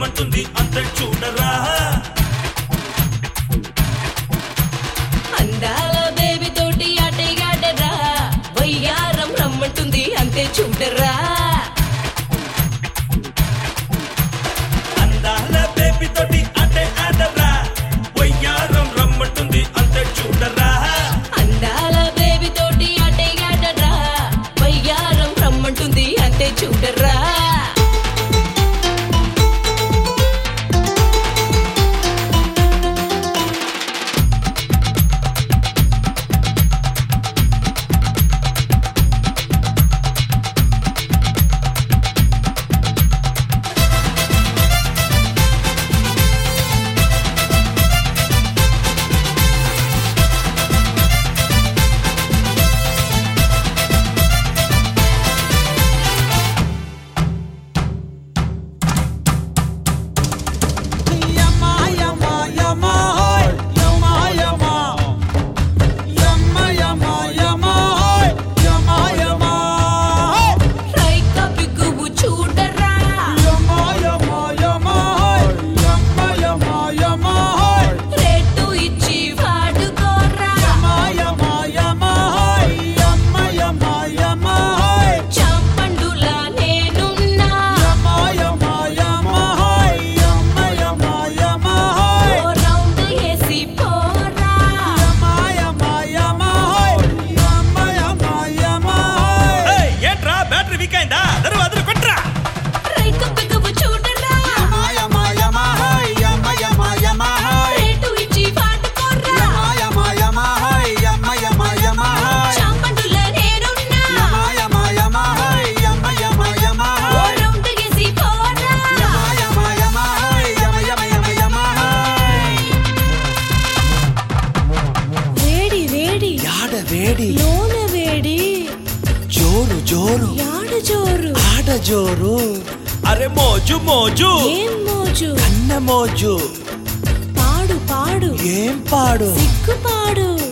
రమ్మంటుంది అంతే చూడరా అందాల బేబీ తోటి ఆటగాడరా వయ్యారం రమ్మంటుంది అంతే చూడరా అందాల బేబీ తోటి అంటే ఆడరా వయ్యారం రమ్మంటుంది అంతే చూడరా అందాల బేబీ తోటి ఆటగాడరా వయ్యారం రమ్మంటుంది అంతే చూడరా Yama, yama, yama, hoy. Yama, yama. Yama, yama, yama, hoy. Yama, yama, hoy. రైక బిగువు చూడరా Yama, yama, yama, hoy. Yama, yama, yama, hoy. Rate ఇచ్చి వాడుకోరా Yama, yama, yama, hoy. Yama, yama, yama, hoy. చాంపండులా నేనున్నా Yama, yama, yama, hoy. Yama, yama, yama, hoy. ఓ round వేసి పోరా Yama, yama, yama, hoy. Yama, yama, yama, hoy. ఏయ్, ఏంట్రా battery weak అయిందా దరు అదరు కొట్రా రైక బిగువు చూడరా Yama, yama, yama, hoy. Yama, yama, yama, hoy. Rate ఇచ్చి వాడుకోరా Yama, yama, hoy. Yama, yama, yama, hoy. చాంపండులా నేనున్నా Yama, yama, yama, hoy. Yama, yama, yama, ఓ hoy. రౌండ్ వేసి పోరా Yama, yama, yama, hoy. Yama, yama, yama, yama, hoy. వేడి వేడి యాడ వేడి లోన వేడి జోరు జోరు యాడ జోరు ఆడ జోరు అరే మోజు మోజు ఏం మోజు అన్న మోజు పాడు పాడు ఏం పాడు సిగ్గు పాడు